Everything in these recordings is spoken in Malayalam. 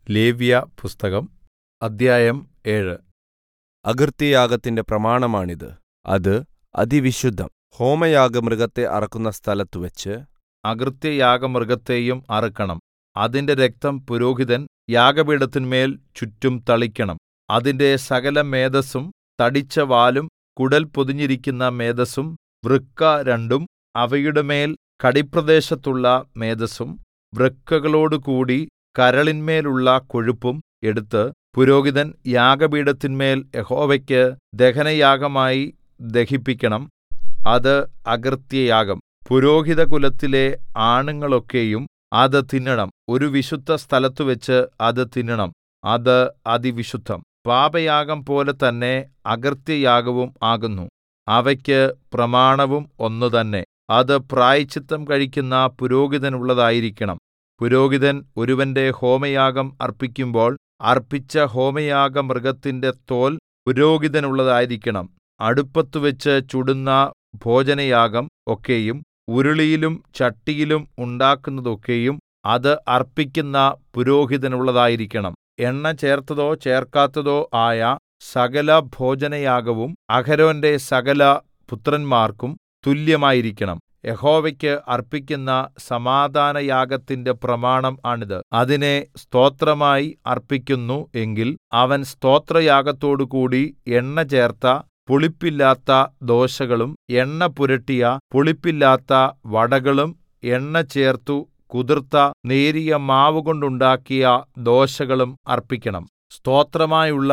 ലേവ്യപുസ്തകം അദ്ധ്യായം ഏഴ് അകൃത്യയാഗത്തിന്റെ പ്രമാണമാണിത് അത് അതിവിശുദ്ധം ഹോമയാഗമൃഗത്തെ അറുക്കുന്ന സ്ഥലത്തുവച്ച് അകൃത്യയാഗമൃഗത്തെയും അറുക്കണം അതിന്റെ രക്തം പുരോഹിതൻ യാഗപീഠത്തിന്മേൽ ചുറ്റും തളിക്കണം അതിന്റെ സകലമേദസ്സും തടിച്ച വാലും കുടൽ പൊതിഞ്ഞിരിക്കുന്ന മേദസ്സും വൃക്ക രണ്ടും അവയുടെമേൽ കടിപ്രദേശത്തുള്ള മേദസ്സും വൃക്കകളോടുകൂടി കരളിന്മേലുള്ള കൊഴുപ്പും എടുത്ത് പുരോഹിതൻ യാഗപീഠത്തിന്മേൽ യഹോവയ്ക്ക് ദഹനയാഗമായി ദഹിപ്പിക്കണം അത് അകൃത്യയാഗം പുരോഹിതകുലത്തിലെ ആണുങ്ങളൊക്കെയും അത് തിന്നണം ഒരു വിശുദ്ധസ്ഥലത്തുവച്ച് അത് തിന്നണം അത് അതിവിശുദ്ധം പാപയാഗം പോലെ തന്നെ അകൃത്യയാഗവും ആകുന്നു അവയ്ക്ക് പ്രമാണവും ഒന്നുതന്നെ അത് പ്രായശ്ചിത്തം കഴിക്കുന്ന പുരോഹിതനുള്ളതായിരിക്കണം പുരോഹിതൻ ഒരുവന്റെ ഹോമയാഗം അർപ്പിക്കുമ്പോൾ അർപ്പിച്ച ഹോമയാഗമൃഗത്തിന്റെ തോൽ പുരോഹിതനുള്ളതായിരിക്കണം അടുപ്പത്തുവച്ച് ചുടുന്ന ഭോജനയാഗം ഒക്കെയും ഉരുളിയിലും ചട്ടിയിലും ഉണ്ടാക്കുന്നതൊക്കെയും അത് അർപ്പിക്കുന്ന പുരോഹിതനുള്ളതായിരിക്കണം എണ്ണ ചേർത്തതോ ചേർക്കാത്തതോ ആയ സകല ഭോജനയാഗവും അഹരോന്റെ സകല പുത്രന്മാർക്കും തുല്യമായിരിക്കണം യഹോവയ്ക്ക് അർപ്പിക്കുന്ന സമാധാനയാഗത്തിന്റെ പ്രമാണം ആണിത് അതിനെ സ്തോത്രമായി അർപ്പിക്കുന്നു എങ്കിൽ അവൻ സ്തോത്രയാഗത്തോടുകൂടി എണ്ണ ചേർത്ത പുളിപ്പില്ലാത്ത ദോശകളും എണ്ണ പുരട്ടിയ പുളിപ്പില്ലാത്ത വടകളും എണ്ണ ചേർത്തു കുതിർത്ത നേരിയ മാവുകൊണ്ടുണ്ടാക്കിയ ദോശകളും അർപ്പിക്കണം സ്തോത്രമായുള്ള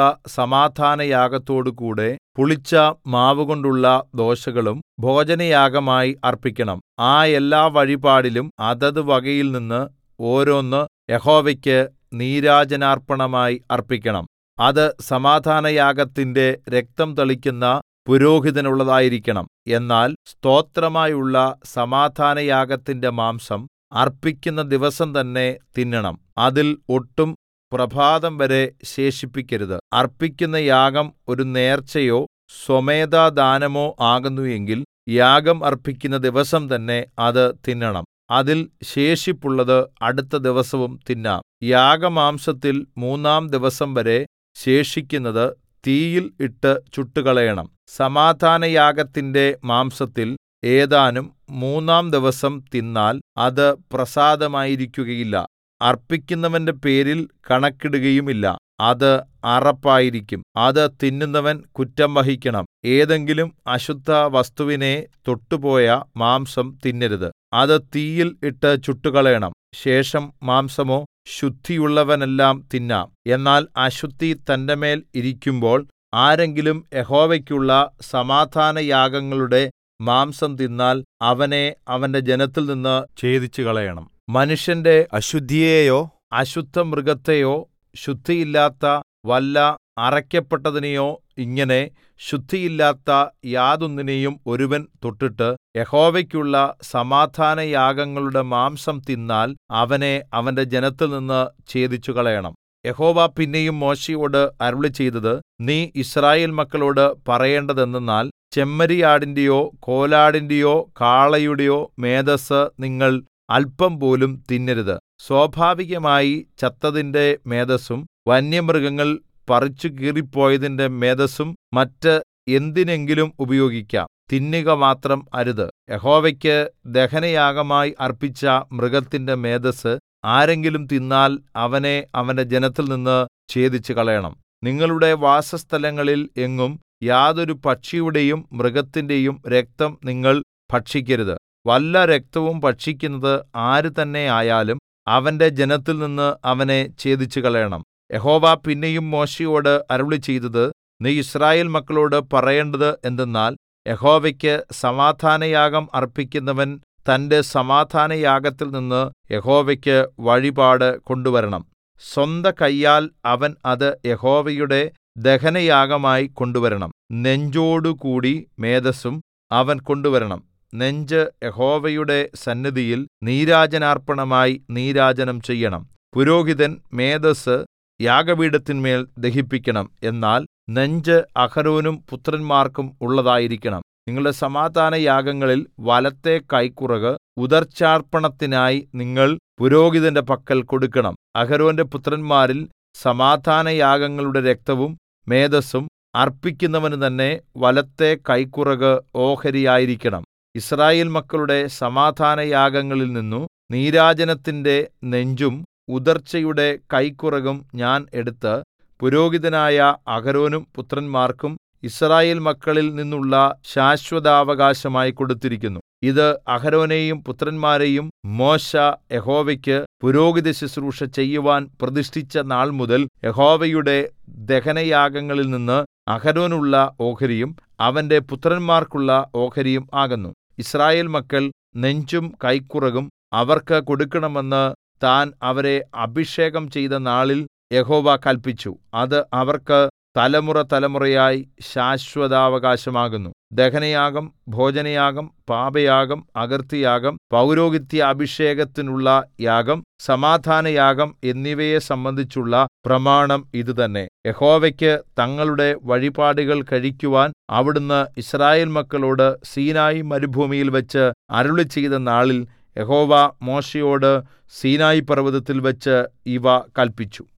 സമാധാനയാഗത്തോടുകൂടെ പുളിച്ച മാവുകൊണ്ടുള്ള ദോശകളും ഭോജനയാഗമായി അർപ്പിക്കണം ആ എല്ലാ വഴിപാടിലും അതത് വകയിൽനിന്ന് ഓരോന്ന് യഹോവയ്ക്ക് നീരാജനാർപ്പണമായി അർപ്പിക്കണം അത് സമാധാനയാഗത്തിന്റെ രക്തം തളിക്കുന്ന പുരോഹിതനുള്ളതായിരിക്കണം എന്നാൽ സ്തോത്രമായുള്ള സമാധാനയാഗത്തിന്റെ മാംസം അർപ്പിക്കുന്ന ദിവസം തന്നെ തിന്നണം അതിൽ ഒട്ടും പ്രഭാതം വരെ ശേഷിപ്പിക്കരുത് അർപ്പിക്കുന്ന യാഗം ഒരു നേർച്ചയോ സ്വമേധാദാനമോ ആകുന്നു എങ്കിൽ യാഗം അർപ്പിക്കുന്ന ദിവസം തന്നെ അത് തിന്നണം അതിൽ ശേഷിപ്പുള്ളത് അടുത്ത ദിവസവും തിന്നാം യാഗമാംസത്തിൽ മൂന്നാം ദിവസം വരെ ശേഷിക്കുന്നത് തീയിൽ ഇട്ട് ചുട്ടുകളയണം സമാധാനയാഗത്തിന്റെ മാംസത്തിൽ ഏതാനും മൂന്നാം ദിവസം തിന്നാൽ അത് പ്രസാദമായിരിക്കുകയില്ല അർപ്പിക്കുന്നവന്റെ പേരിൽ കണക്കിടുകയുമില്ല അത് അറപ്പായിരിക്കും അത് തിന്നുന്നവൻ കുറ്റം വഹിക്കണം ഏതെങ്കിലും അശുദ്ധ വസ്തുവിനെ തൊട്ടുപോയ മാംസം തിന്നരുത് അത് തീയിൽ ഇട്ട് ചുട്ടുകളയണം ശേഷം മാംസമോ ശുദ്ധിയുള്ളവനെല്ലാം തിന്നാം എന്നാൽ അശുദ്ധി തന്റെമേൽ ഇരിക്കുമ്പോൾ ആരെങ്കിലും യഹോവയ്ക്കുള്ള സമാധാനയാഗങ്ങളുടെ മാംസം തിന്നാൽ അവനെ അവന്റെ ജനത്തിൽനിന്ന് ഛേദിച്ചുകളയണം മനുഷ്യന്റെ അശുദ്ധിയെയോ അശുദ്ധമൃഗത്തെയോ ശുദ്ധിയില്ലാത്ത വല്ല അറയ്ക്കപ്പെട്ടതിനെയോ ഇങ്ങനെ ശുദ്ധിയില്ലാത്ത യാതൊന്നിനെയും ഒരുവൻ തൊട്ടിട്ട് യഹോവയ്ക്കുള്ള സമാധാനയാഗങ്ങളുടെ മാംസം തിന്നാൽ അവനെ അവന്റെ ജനത്തിൽനിന്ന് ഛേദിച്ചുകളയണം യഹോവ പിന്നെയും മോശെയോട് അരുളിച്ചെയ്തത് നീ യിസ്രായേൽ മക്കളോട് പറയേണ്ടതെന്തെന്നാൽ ചെമ്മരിയാടിന്റെയോ കോലാടിന്റെയോ കാളയുടെയോ മേദസ്സ് നിങ്ങൾ അല്പം പോലും തിന്നരുത് സ്വാഭാവികമായി ചത്തതിന്റെ മേദസ്സും വന്യമൃഗങ്ങൾ പറിച്ചു കീറിപ്പോയതിന്റെ മേദസ്സും മറ്റ് എന്തിനെങ്കിലും ഉപയോഗിക്കാം തിന്നുക മാത്രം അരുത് യഹോവയ്ക്ക് ദഹനയാഗമായി അർപ്പിച്ച മൃഗത്തിന്റെ മേദസ്സ് ആരെങ്കിലും തിന്നാൽ അവനെ അവന്റെ ജനത്തിൽനിന്ന് ഛേദിച്ചുകളയണം നിങ്ങളുടെ വാസസ്ഥലങ്ങളിൽ എങ്ങും യാതൊരു പക്ഷിയുടെയും മൃഗത്തിന്റെയും രക്തം നിങ്ങൾ ഭക്ഷിക്കരുത് വല്ല രക്തവും ഭക്ഷിക്കുന്നത് ആര് തന്നെ ആയാലും അവന്റെ ജനത്തിൽനിന്ന് അവനെ ഛേദിച്ചുകളയണം യഹോവ പിന്നെയും മോശെയോട് അരുളിച്ചെയ്തത് നീ യിസ്രായേൽ മക്കളോട് പറയേണ്ടത് എന്തെന്നാൽ യഹോവയ്ക്ക് സമാധാനയാഗം അർപ്പിക്കുന്നവൻ തന്റെ സമാധാനയാഗത്തിൽ നിന്ന് യഹോവയ്ക്ക് വഴിപാട് കൊണ്ടുവരണം സ്വന്ത കയ്യാൽ അവൻ അത് യഹോവയുടെ ദഹനയാഗമായി കൊണ്ടുവരണം നെഞ്ചോടുകൂടി മേദസ്സും അവൻ കൊണ്ടുവരണം നെഞ്ച് യഹോവയുടെ സന്നിധിയിൽ നീരാജനാർപ്പണമായി നീരാജനം ചെയ്യണം പുരോഹിതൻ മേദസ്സ് യാഗപീഠത്തിന്മേൽ ദഹിപ്പിക്കണം എന്നാൽ നെഞ്ച് അഹരോനും പുത്രന്മാർക്കും ഉള്ളതായിരിക്കണം നിങ്ങളുടെ സമാധാനയാഗങ്ങളിൽ വലത്തെ കൈക്കുറക് ഉദർച്ചാർപ്പണത്തിനായി നിങ്ങൾ പുരോഹിതന്റെ പക്കൽ കൊടുക്കണം അഹരോന്റെ പുത്രന്മാരിൽ സമാധാനയാഗങ്ങളുടെ രക്തവും മേദസ്സും അർപ്പിക്കുന്നവന് തന്നെ വലത്തെ കൈക്കുറക് ഓഹരിയായിരിക്കണം യിസ്രായേൽ മക്കളുടെ സമാധാനയാഗങ്ങളിൽ നിന്നു നീരാജനത്തിന്റെ നെഞ്ചും ഉദർച്ചയുടെ കൈക്കുറകും ഞാൻ എടുത്ത് പുരോഹിതനായ അഹരോനും പുത്രന്മാർക്കും യിസ്രായേൽ മക്കളിൽ നിന്നുള്ള ശാശ്വതാവകാശമായി കൊടുത്തിരിക്കുന്നു ഇത് അഹരോനെയും പുത്രന്മാരെയും മോശെ യഹോവയ്ക്ക് പുരോഹിതശുശ്രൂഷ ചെയ്യുവാൻ പ്രതിഷ്ഠിച്ച നാൾമുതൽ യഹോവയുടെ ദഹനയാഗങ്ങളിൽ നിന്ന് അഹരോനുള്ള ഓഹരിയും അവന്റെ പുത്രന്മാർക്കുള്ള ഓഹരിയും ആകുന്നു യിസ്രായേൽ മക്കൾ നെഞ്ചും കൈക്കുറകും അവർക്ക് കൊടുക്കണമെന്ന് താൻ അവരെ അഭിഷേകം ചെയ്ത നാളിൽ യഹോവ കല്പിച്ചു അത് അവർക്ക് തലമുറതലമുറയായി ശാശ്വതാവകാശമാകുന്നു ദഹനയാഗം ഭോജനയാഗം പാപയാഗം അകൃത്യയാഗം പൗരോഹിത്യ അഭിഷേകത്തിനുള്ള യാഗം സമാധാനയാഗം എന്നിവയെ സംബന്ധിച്ചുള്ള പ്രമാണം ഇതുതന്നെ യഹോവയ്ക്ക് തങ്ങളുടെ വഴിപാടുകൾ കഴിക്കുവാൻ അവിടുന്ന് യിസ്രായേൽ മക്കളോട് സീനായി മരുഭൂമിയിൽ വെച്ച് അരുളിച്ചെയ്ത നാളിൽ യഹോവ മോശെയോട് സീനായി പർവ്വതത്തിൽ വെച്ച് ഇവ കല്പിച്ചു